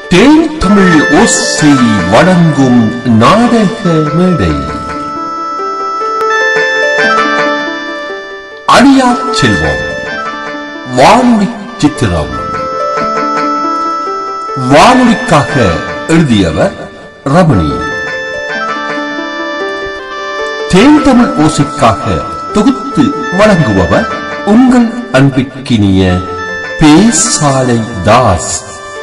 தேன் தமிழ் ஓசை வழங்கும் நாடக மேடை அடியா செல்வம் வானொலி சித்திரம் வானொலிக்காக எழுதியவர் ரமணி தேன் தமிழ் ஓசைக்காக தொகுத்து வழங்குபவர் உங்கள் அன்பிற்கினிய பேசாலை தாஸ்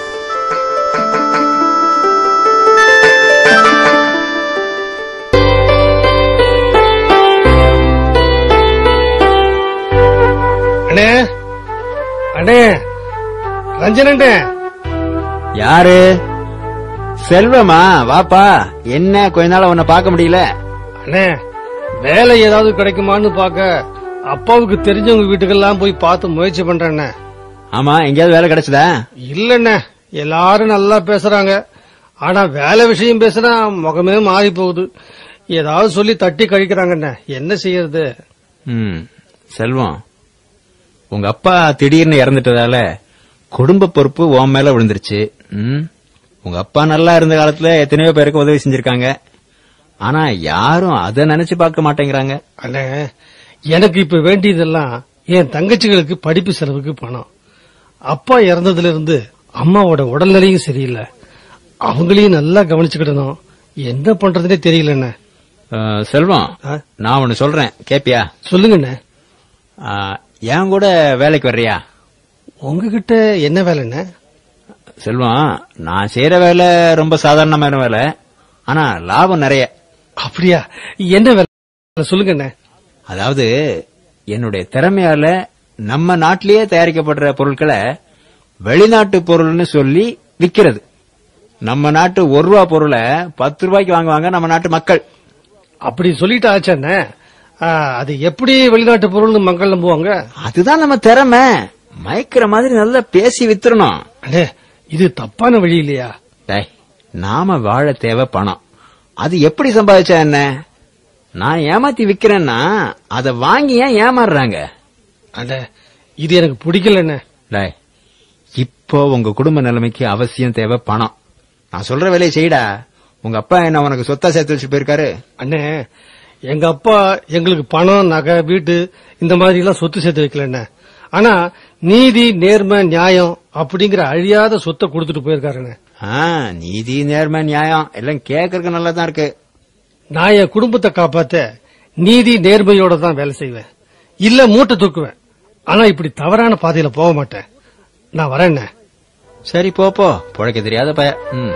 அண்ணே அண்ணே ரஞ்சன் அண்ணே யாரு செல்வமா வாப்பா என்ன கொஞ்ச நாளா உன்னை பார்க்க முடியல அண்ணே வேலை ஏதாவது கிடைக்குமான்னு பார்க்க அப்பாவுக்கு தெரிஞ்சவங்க வீட்டுக்கெல்லாம் போய் பார்த்து முயற்சி பண்றேண்ணே ஆமா எங்கேயாவது வேலை கிடைச்சதா இல்லண்ணே எல்லாரும் நல்லா பேசுறாங்க ஆனா வேலை விஷயம் பேசுனா முகமே மாறி போகுது ஏதாவது சொல்லி தட்டி கழிக்கிறாங்கண்ணே என்ன செய்யறது ம் செல்வம் உங்க அப்பா திடீர்னு இறந்துட்டதால குடும்ப பொறுப்பு உன் மேல விழுந்துருச்சு ம் உங்க அப்பா நல்லா இருந்த காலத்துல எத்தனையோ பேருக்கு உதவி செஞ்சிருக்காங்க ஆனா யாரும் அதை நினைச்சு பார்க்க மாட்டேங்கிறாங்க அண்ணே எனக்கு இப்ப வேண்டியதெல்லாம் என் தங்கச்சிகளுக்கு படிப்பு செலவுக்கு பணம் அப்பா இறந்ததுல இருந்து அம்மாவோட உடல்நிலையும் சரியில்லை அவங்களையும் நல்லா கவனிச்சுக்கிடணும் என்ன பண்றதுனே தெரியலண்ணே அஹ், செல்வம் ஆ? நான் ஒன்னு சொல்றேன் கேப்பியா சொல்லுங்கண்ணே அஹ், என் கூட வேலைக்கு வர்றியா உங்ககிட்ட என்ன வேலைண்ணே செல்வம் நான் செய்யற வேலை ரொம்ப சாதாரணமான வேலை ஆனா லாபம் நிறைய அப்படியா என்ன வேலை சொல்லுங்கண்ணே அதாவது என்னுடைய திறமையால நம்ம நாட்டிலேயே தயாரிக்கப்படுற பொருட்களை வெளிநாட்டு பொருள்னு சொல்லி விக்கிறது நம்ம நாட்டு ஒரு ரூபா பொருளை பத்து ரூபாய்க்கு வாங்குவாங்க நம்ம நாட்டு மக்கள் அப்படி சொல்லிட்டு ஆச்சண்ணே ஆ, அது எப்படி வெளிநாட்டு பொருள்னு மக்கள் நம்புவாங்க அதுதான் நம்ம திறமை மயக்கிற மாதிரி நல்லா பேசி வித்துறணும் அண்ணே இது தப்பான வழி இல்லையா டேய், நாம வாழ தேவை பணம் அது எப்படி சம்பாதிச்சா என்ன நான் ஏமாத்தி விக்கிறேன்னா அதை வாங்கி ஏன் ஏமாறுறாங்க அண்ணே இது எனக்கு பிடிக்கலண்ணே டேய், இப்போ உங்க குடும்ப நிலைமைக்கு அவசியம் தேவை பணம் நான் சொல்ற வேலையை செய்டா உங்க அப்பா என்ன உனக்கு சொத்தா சேர்த்து வச்சு போயிருக்காரு அண்ணே எங்க அப்பா எங்களுக்கு பணம் நகை வீட்டு இந்த மாதிரி எல்லாம் சொத்து சேர்த்து வைக்கலண்ணே ஆனா நீதி நேர்மை நியாயம் அப்படிங்கிற அழியாத சொத்தை கொடுத்துட்டு போயிருக்காருண்ணே ஆ, நீதி நேர்மை நியாயம் எல்லாம் கேட்கறதுக்கு நல்லா தான் இருக்கு நான் என் குடும்பத்தை காப்பாத்த நீதி நேர்மையோட தான் வேலை செய்வேன் இல்ல மூட்டை தூக்குவேன் ஆனா இப்படி தவறான பாதையில போக மாட்டேன் நான் வரேண்ணே சரி போ போ புழைக்க தெரியாத பய ம்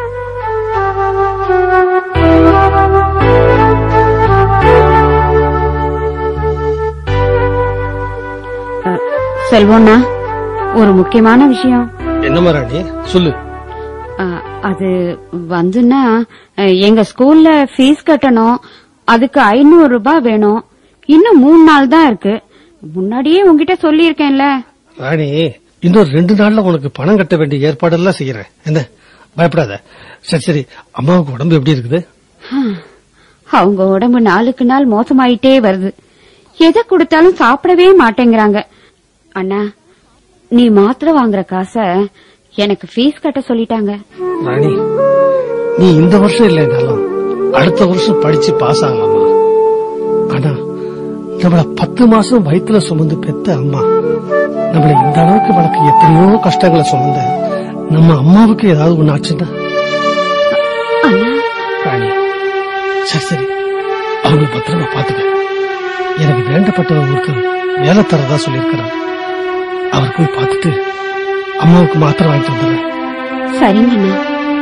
செல்வம்னா ஒரு முக்கியமான விஷயம் என்ன ராணி சொல்லு அ, அது வந்துன்னா அ, எங்க ஸ்கூல்ல ஃபீஸ் கட்டணும் அதுக்கு ஐநூறு ரூபாய் வேணும் இன்னும் மூணு நாள் தான் இருக்கு முன்னாடியே உங்ககிட்ட சொல்லியிருக்கேன்ல ராணி இன்னொரு ரெண்டு நாள்ல உனக்கு பணம் கட்ட வேண்டிய ஏற்பாடெல்லாம் செய்யறேன் என்ன பயப்படாத சரி சரி அம்மாவுக்கு உடம்பு எப்படி இருக்குது ஹம், அவங்க உடம்பு நாளுக்கு நாள் மோசமாயிட்டே வருது எதை கொடுத்தாலும் சாப்பிடவே மாட்டேங்கிறாங்க அண்ணா நீ மாத்திரை வாங்குற காசை எனக்கு ஃபீஸ் கட்ட சொல்லிட்டாங்க ராணி நீ இந்த வருஷம் இல்லைனாலும் அடுத்த வருஷம் படிச்சு பாஸ் ஆகலாமா ஆனா நம்மள பத்து மாசம் வயித்துல சுமந்து பெத்த அம்மா நம்மள இந்த அளவுக்கு வளர்க்க எத்தனையோ கஷ்டங்களை சுமந்த நம்ம அம்மாவுக்கு ஏதாவது ஒண்ணு ஆச்சுன்னா அண்ணா ராணி சரி சரி அவங்களை பத்திரமா பாத்துக்க எனக்கு வேண்டப்பட்டவங்களுக்கு வேலை தரதா சொல்லியிருக்கிறார் அவர் போய் பார்த்துட்டு அம்மாவுக்கு மாத்திரை வாங்கிட்டு வந்துடுறேன் சரிங்க அண்ணா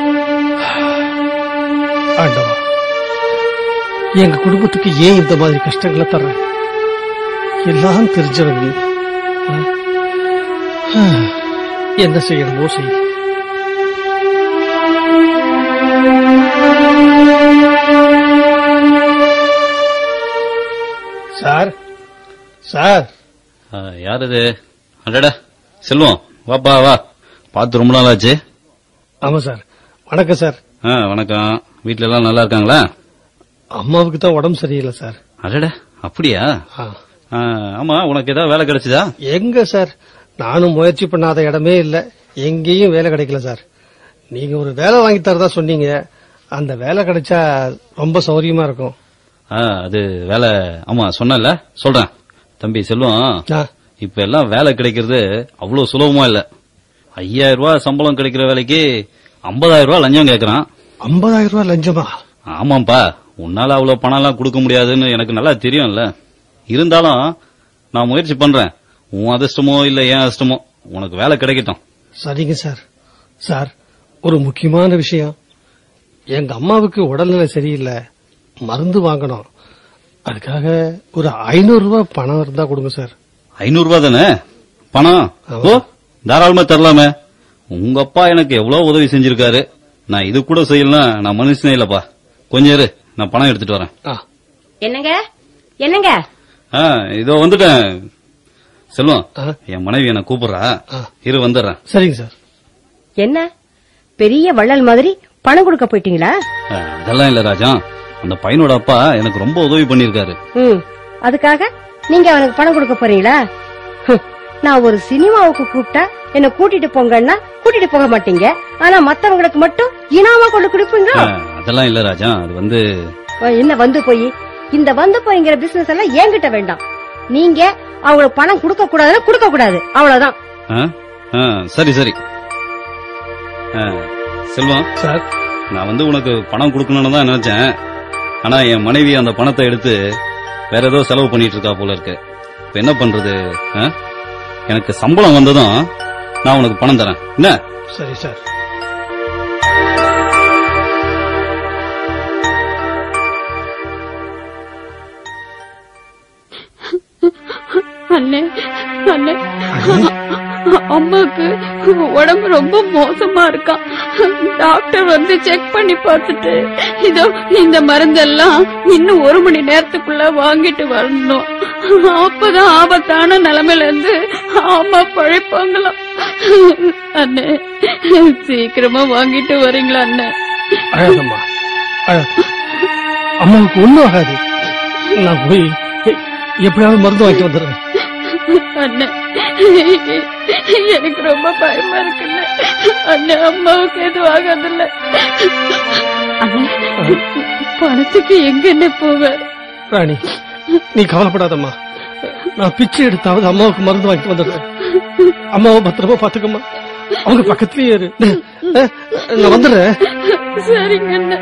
ஆண்டவா எங்க குடும்பத்துக்கு ஏன் இந்த மாதிரி கஷ்டங்களை தர்ற எல்லாம் தெரிஞ்சவன் நீ ஆ? என்ன செய்யணுமோ செய் சார் சார் ஆ, யார் இது அடடா செல்வம் வாப்பா வா பார்த்து ரொம்ப நாள் ஆச்சு ஆமா சார் வணக்கம் சார் ஆ வணக்கம் வீட்ல எல்லாம் நல்லா இருக்காங்களா அம்மாவுக்கு தான் உடம்பு சரியில்லை சார் அடடா அப்படியா ஆ. ஆ, ஆமா உனக்கு ஏதாவது வேலை கிடைச்சதா எங்க சார் நானும் முயற்சி பண்ணாத இடமே இல்ல எங்கேயும் வேலை கிடைக்கல சார் நீங்க ஒரு வேலை வாங்கி தரதா சொன்னீங்க அந்த வேலை கிடைச்சா ரொம்ப சௌரியமா இருக்கும் ஆ, அது வேலை ஆமா சொன்னல சொல்றேன் தம்பி செல்வம் ஆ, இப்ப எல்லாம் வேலை கிடைக்கிறது அவ்வளவு சுலபமா இல்ல ஐயாயிரம் ரூபாய் சம்பளம் கிடைக்கிற வேலைக்கு ஐம்பதாயிரம் ரூபாய் லஞ்சம் கேக்குறான் 50000 ரூபாய் லஞ்சமா ஆமாப்பா உன்னால அவ்வளவு பணம் எல்லாம் கொடுக்க முடியாதுன்னு எனக்கு நல்லா தெரியும்ல இருந்தாலும் நான் முயற்சி பண்றேன் உன் அதிர்ஷ்டமோ இல்ல என் அதிர்ஷ்டமோ உனக்கு வேலை கிடைக்கட்டும் சரிங்க சார் சார் ஒரு முக்கியமான விஷயம் எங்க அம்மாவுக்கு உடல்நிலை சரியில்லை மருந்து வாங்கணும் அதுக்காக ஒரு 500 ரூபாய் பணம் இருந்தா கொடுங்க சார் ஐநூறு ரூபாய் தானே பணம் ஆமா. ஓ தாராளமா தரலாமே உங்க அப்பா எனக்கு எவ்வளவு உதவி செஞ்சிருக்காரு நான் இது கூட செய்யலாம் நான் மனுஷனே இல்லப்பா கொஞ்சம் இரு நான் பணம் எடுத்துட்டு வரேன் ஆ, என்னங்க என்னங்க ஆ, இதோ வந்துட்டேன் செல்வம் ஆ. என் மனைவி என்ன கூப்பிடுறா ஆ. இரு வந்துடுறேன் சரிங்க சார் என்ன பெரிய வள்ளல் மாதிரி பணம் கொடுக்க போயிட்டீங்களா ஆ, அதெல்லாம் இல்ல ராஜா அந்த பையனோட அப்பா எனக்கு ரொம்ப உதவி பண்ணிருக்காரு ம் அதுக்காக நீங்க அவனுக்கு பணம் கொடுக்க போறீங்களா ஹம், நான் ஒரு சினிமாவுக்கு கூப்பிட்டா என்ன கூட்டிட்டு போங்கன்னா கூட்டிட்டு போக மாட்டீங்க ஆனா மத்தவங்களுக்கு மட்டும் இனாமா கொண்டு கொடுப்பீங்களா அதெல்லாம் இல்ல ராஜா அது வந்து என்ன வந்து போய் இந்த வந்து போய்ங்கிற பிசினஸ் எல்லாம் என்கிட்ட வேண்டாம் நீங்க அவங்களுக்கு பணம் கொடுக்க கூடாதுன்னா கொடுக்க கூடாது அவ்வளவுதான் ஆ? ஆ, சரி சரி ஆ, செல்வம் சார் நான் வந்து உனக்கு பணம் கொடுக்கணும்னு தான் நினைச்சேன் ஆனா என் மனைவி அந்த பணத்தை எடுத்து வேற ஏதோ செலவு பண்ணிட்டு இருக்கா போல இருக்கு இப்ப என்ன பண்றது ஆ? எனக்கு சம்பளம் வந்ததும் நான் உனக்கு பணம் தரேன் என்ன சரி சார் அண்ணே அண்ணே அம்மாக்கு உடம்பு ரொம்ப மோசமா இருக்கான் டாக்டர் வந்து செக் பண்ணி பார்த்துட்டு இதோ இந்த மருந்தெல்லாம் இன்னும் ஒரு மணி நேரத்துக்குள்ள வாங்கிட்டு வரணும் அப்பதான் ஆபத்தான நிலைமையில இருந்து அம்மா பழைப்பாங்களாம் அண்ணே சீக்கிரமா வாங்கிட்டு வரீங்களா அண்ணே அழகம்மா அழகு அம்மாவுக்கு ஒண்ணும் ஆகாது நான் போய் எ- எப்படியாவது மருந்து வாங்கிட்டு வந்துடுறேன் அண்ணே எனக்கு ரொம்ப பயமா இருக்குல்ல அண்ணே அம்மாவுக்கு எதுவும் ஆகாதுல்ல அண்ணே பணத்துக்கு எங்க என்ன போவ ராணி நீ கவலைப்படாதம்மா நான் பிச்சை எடுத்தாவது அம்மாவுக்கு மருந்து வாங்கிட்டு வந்துடுறேன் அம்மாவை பத்திரமா பாத்துக்கம்மா அவங்க பக்கத்துலயே இரு அஹ், நான் வந்துடுறேன் சரிங்க அண்ணே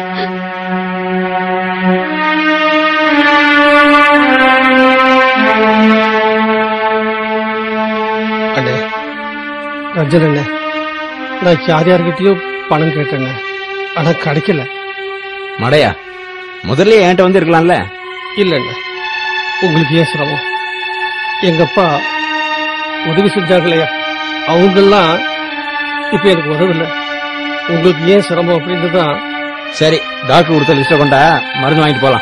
அண்ணே ரஞ்சன் அண்ணே நான் யார் யார்கிட்டயும் பணம் கேட்டேண்ணே ஆனா கிடைக்கல மடையா முதல்ல என்கிட்ட வந்து இருக்கலாம்ல இல்லண்ணே உங்களுக்கு ஏன் சிரமம் எங்க அப்பா உதவி செஞ்சாங்களே அவங்கெல்லாம் இப்ப எனக்கு உதவில்லை உங்களுக்கு ஏன் சிரமம் அப்படின்னு தான் சரி டாக்டர் கொடுத்த லிஸ்ட கொண்டா மருந்து வாங்கிட்டு போலாம்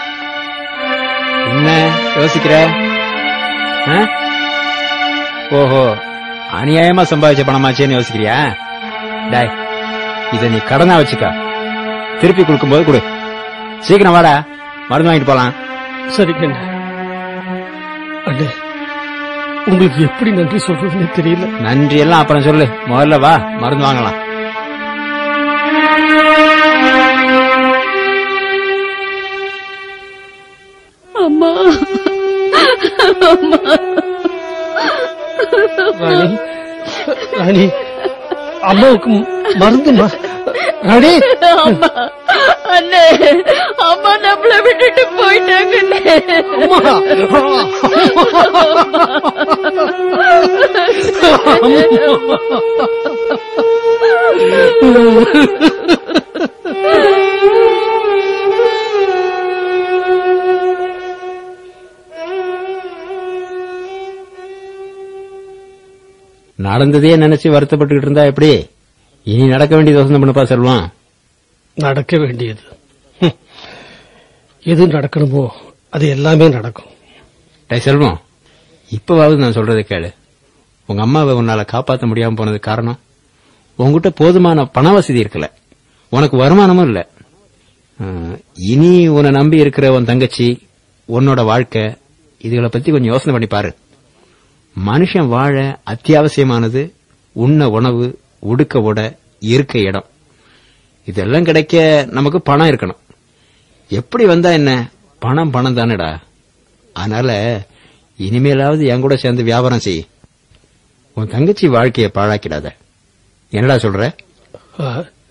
என்ன யோசிக்கிற ஆ? ஓஹோ அநியாயமா சம்பாதிச்ச பணமாச்சேன்னு யோசிக்கிறியா டாய் இத நீ கடனா வச்சுக்க திருப்பி கொடுக்கும்போது கொடு சீக்கிரம் வாடா மருந்து வாங்கிட்டு போலாம் சரிங்க அண்ணே அண்ணே உங்களுக்கு எப்படி நன்றி சொல்றதுன்னு தெரியல நன்றி எல்லாம் அப்புறம் சொல்லு முதல்ல வா மருந்து வாங்கலாம் அம்மா ராணி ராணி அம்மாவுக்கு மருந்துமா ராணி அம்மா அண்ணே அம்மா நம்மள விட்டுட்டு போயிட்டாங்கண்ணே அம்மா நடந்ததே நினைச்சு வருத்தப்பட்டுக்கிட்டு இருந்தா எப்படி இனி நடக்க வேண்டியது வசந்தம் பண்ணப்பா செல்வம் நடக்க வேண்டியது ஹம். எது நடக்கணுமோ அது எல்லாமே நடக்கும் டேய் செல்வம் இப்பவாவது நான் சொல்றதை கேளு உங்க அம்மாவை உன்னால காப்பாத்த முடியாம போனது காரணம் உன்கிட்ட போதுமான பண வசதி இருக்கல உனக்கு வருமானமும் இல்ல அஹ், இனி உன்னை நம்பி இருக்கிற உன் தங்கச்சி உன்னோட வாழ்க்கை இதுகளை பத்தி கொஞ்சம் யோசனை பண்ணி பாரு மனுஷன் வாழ அத்தியாவசியமானது உண்ண உணவு உடுக்க உட இருக்க இடம் இதெல்லாம் கிடைக்க நமக்கு பணம் இருக்கணும் எப்படி வந்தா என்ன பணம் பணம் தானேடா அதனால இனிமேலாவது என் கூட சேர்ந்து வியாபாரம் செய் உன் தங்கச்சி வாழ்க்கையை பாழாக்கிடாத என்னடா சொல்ற ஆ,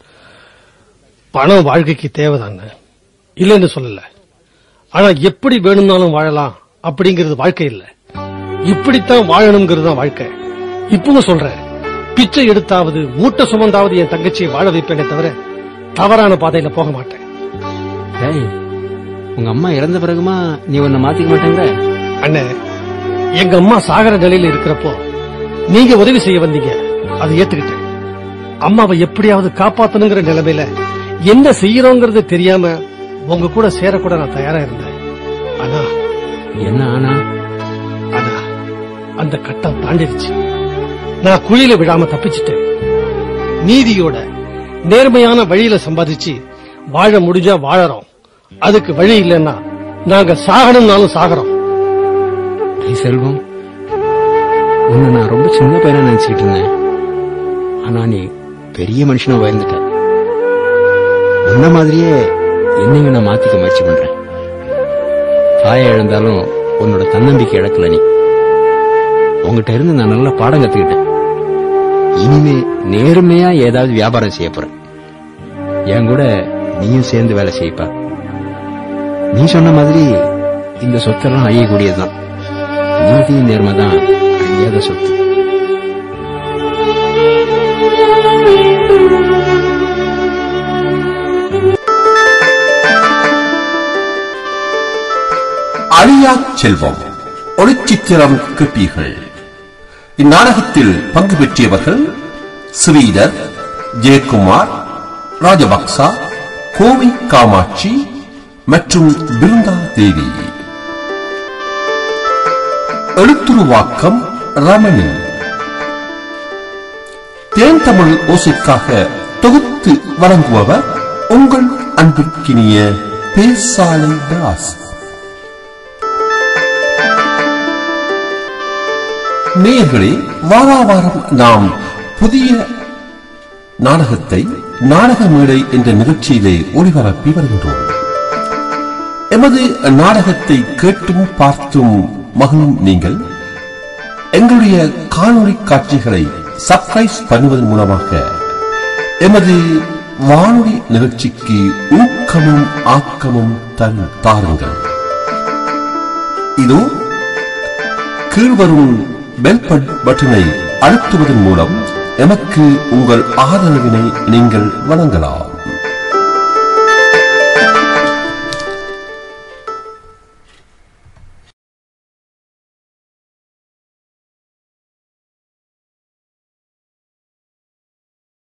பணம் வாழ்க்கைக்கு தேவைதாங்க இல்லைன்னு சொல்லல ஆனா எப்படி வேணும்னாலும் வாழலாம் அப்படிங்கிறது வாழ்க்கை இல்ல இப்படித்தான் வாழணுங்கிறது தான் வாழ்க்கை இப்பவும் சொல்றேன் பிச்சை எடுத்தாவது மூட்டை சுமந்தாவது என் தங்கச்சியை வாழ வைப்பேனே தவிர தவறான பாதையில போக மாட்டேன் டேய் உங்க அம்மா இறந்த பிறகுமா நீ உன்னை மாத்திக்க மாட்டேங்கிற அண்ணே எங்க அம்மா சாகர நிலையில இருக்கிறப்போ நீங்க உதவி செய்ய வந்தீங்க அதை ஏத்துக்கிட்டேன் அம்மாவை எப்படியாவது காப்பாத்தணுங்கிற நிலைமையில என்ன செய்யறோங்கிறது தெரியாம உங்க கூட சேரக்கூட நான் தயாரா இருந்தேன் ஆனா என்ன ஆனா ஆனா அந்த கட்டம் தாண்டிடுச்சு நான் குழியில விழாம தப்பிச்சிட்டேன் நீதியோட நேர்மையான வழியில சம்பாதிச்சு வாழ முடிஞ்சா வாழறோம் அதுக்கு வழி இல்லைன்னா நாங்க சாகணும்னாலும் சாகறோம் டேய் செல்வம் உன்னை நான் ரொம்ப சின்ன பையனா நினைச்சுக்கிட்டு இருந்தேன் ஆனா நீ பெரிய மனுஷனா உயர்ந்துட்ட உன்ன மாதிரியே என்னையும் நான் மாத்திக்க முயற்சி பண்றேன் தாயை இழந்தாலும் உன்னோட தன்னம்பிக்கை இழக்கல நீ உங்ககிட்ட இருந்து நான் நல்ல பாடம் கத்துக்கிட்டேன் இனிமே நேர்மையா ஏதாவது வியாபாரம் செய்ய போறேன் என் கூட நீயும் சேர்ந்து வேலை செய்ப்பா நீ சொன்ன மாதிரி இந்த சொத்தெல்லாம் அழியக்கூடியதுதான் நீதி நேர்மை தான் அழியாத சொத்து அழியா செல்வம் ஒளிச்சித்திரம் கேட்டீர்கள் இந்நாடகத்தில் பங்கு பெற்றியவர்கள் ஸ்ரீதர் ஜெயக்குமார் ராஜபக்சா கோவை காமாட்சி மற்றும் பிருந்தா தேவி எழுத்துருவாக்கம் ரமணி தேன் தமிழ் ஓசைக்காக தொகுத்து வழங்குபவர் உங்கள் அன்பிற்கினிய பேசாலை தாஸ் நேயர்களே வாரா வாரம் நாம் புதிய நாடகத்தை நாடக மேடை என்ற நிகழ்ச்சியிலே ஒளிபரப்பி வருகின்றோம் எமது நாடகத்தை கேட்டும் பார்த்தும் மகிழும் நீங்கள் எங்களுடைய காணொளி காட்சிகளை சப்ஸ்கிரைப் பண்ணுவதன் மூலமாக எமது வானொலி நிகழ்ச்சிக்கு ஊக்கமும் ஆக்கமும் தன் தாருங்கள் இதோ கீழ்வரும் பெல் பட்- பட்டனை அழுத்துவதன் மூலம் எமக்கு உங்கள் ஆதரவினை நீங்கள் வழங்கலாம்